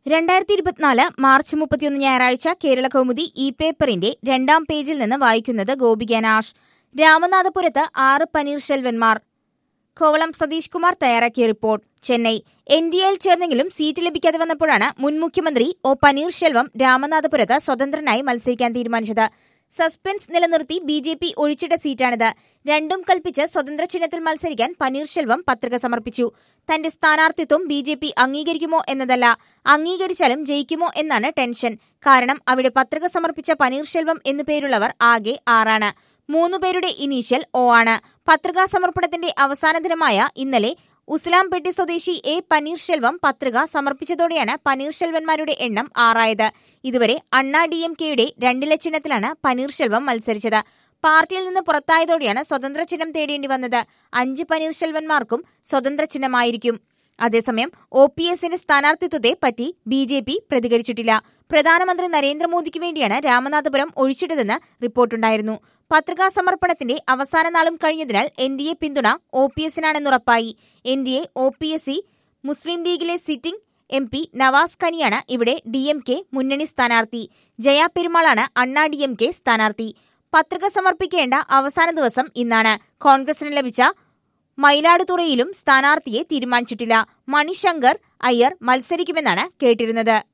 രണ്ടായിരത്തി ഇരുപത്തിനാല് മാർച്ച് മുപ്പത്തിയൊന്ന് ഞായറാഴ്ച കേരള കൗമുദി ഇ പേപ്പറിന്റെ രണ്ടാം പേജിൽ നിന്ന് വായിക്കുന്നത് ഗോപിക നാഷ് രാമനാഥപുരത്ത് ആറ് പനീർ ശെൽവന്മാർ കോവളം സതീഷ് കുമാർ തയ്യാറാക്കിയ റിപ്പോർട്ട് ചെന്നൈ എൻ ഡി എയിൽ ചേർന്നെങ്കിലും സീറ്റ് ലഭിക്കാതെ വന്നപ്പോഴാണ് മുൻ മുഖ്യമന്ത്രി ഒ പനീർശെൽവം രാമനാഥപുരത്ത് സ്വതന്ത്രനായി മത്സരിക്കാൻ തീരുമാനിച്ചത് സസ്പെൻസ് നിലനിർത്തി ബി ജെ പി ഒഴിച്ചിട്ട സീറ്റാണിത് രണ്ടും കൽപ്പിച്ച് സ്വതന്ത്ര ചിഹ്നത്തിൽ മത്സരിക്കാൻ പനീർശെൽവം പത്രിക സമർപ്പിച്ചു തന്റെ സ്ഥാനാർത്ഥിത്വം ബി ജെ പി അംഗീകരിക്കുമോ എന്നതല്ല അംഗീകരിച്ചാലും ജയിക്കുമോ എന്നാണ് ടെൻഷൻ കാരണം അവിടെ പത്രിക സമർപ്പിച്ച പനീർശെൽവം എന്നു പേരുള്ളവർ ആകെ ആറാണ് മൂന്നുപേരുടെ ഇനീഷ്യൽ ഒ ആണ് പത്രികാ സമർപ്പണത്തിന്റെ അവസാന ദിനമായ ഇന്നലെ ഉസ്ലാംപേട്ടി സ്വദേശി എ പനീർശെൽവം പത്രിക സമർപ്പിച്ചതോടെയാണ് പനീർശെൽവന്മാരുടെ എണ്ണം ആറായത് ഇതുവരെ അണ്ണാ ഡി എം കെയുടെ രണ്ടില ചിഹ്നത്തിലാണ് പനീർശെൽവം മത്സരിച്ചത് പാർട്ടിയിൽ നിന്ന് പുറത്തായതോടെയാണ് സ്വതന്ത്ര ചിഹ്നം തേടേണ്ടി വന്നത് അഞ്ച് പനീർശെൽവന്മാർക്കും സ്വതന്ത്ര ചിഹ്നമായിരിക്കും അതേസമയം ഒ പി എസിന്റെ സ്ഥാനാർത്ഥിത്വത്തെ പറ്റി ബി ജെ പി പ്രതികരിച്ചിട്ടില്ല പ്രധാനമന്ത്രി നരേന്ദ്രമോദിക്ക് വേണ്ടിയാണ് രാമനാഥപുരം ഒഴിച്ചിട്ടതെന്ന് റിപ്പോർട്ടുണ്ടായിരുന്നു പത്രികാ സമർപ്പണത്തിന്റെ അവസാന നാളും കഴിഞ്ഞതിനാൽ എൻ ഡി എ പിന്തുണ ഒ പി എസിനാണെന്നുറപ്പായി N D A O P S C Muslim ലീഗിലെ സിറ്റിംഗ് എം പി നവാസ് കനിയാണ് ഇവിടെ ഡി എം കെ മുന്നണി സ്ഥാനാർത്ഥി ജയ പെരുമാളാണ് അണ്ണാ ഡി എം കെ സ്ഥാനാർത്ഥി പത്രിക സമർപ്പിക്കേണ്ട അവസാന ദിവസം ഇന്നാണ് കോൺഗ്രസിന് ലഭിച്ച മയിലാടുതുറയിലും സ്ഥാനാർത്ഥിയെ തീരുമാനിച്ചിട്ടില്ല മണിശങ്കർ അയ്യർ മത്സരിക്കുമെന്നാണ് കേട്ടിരുന്നത്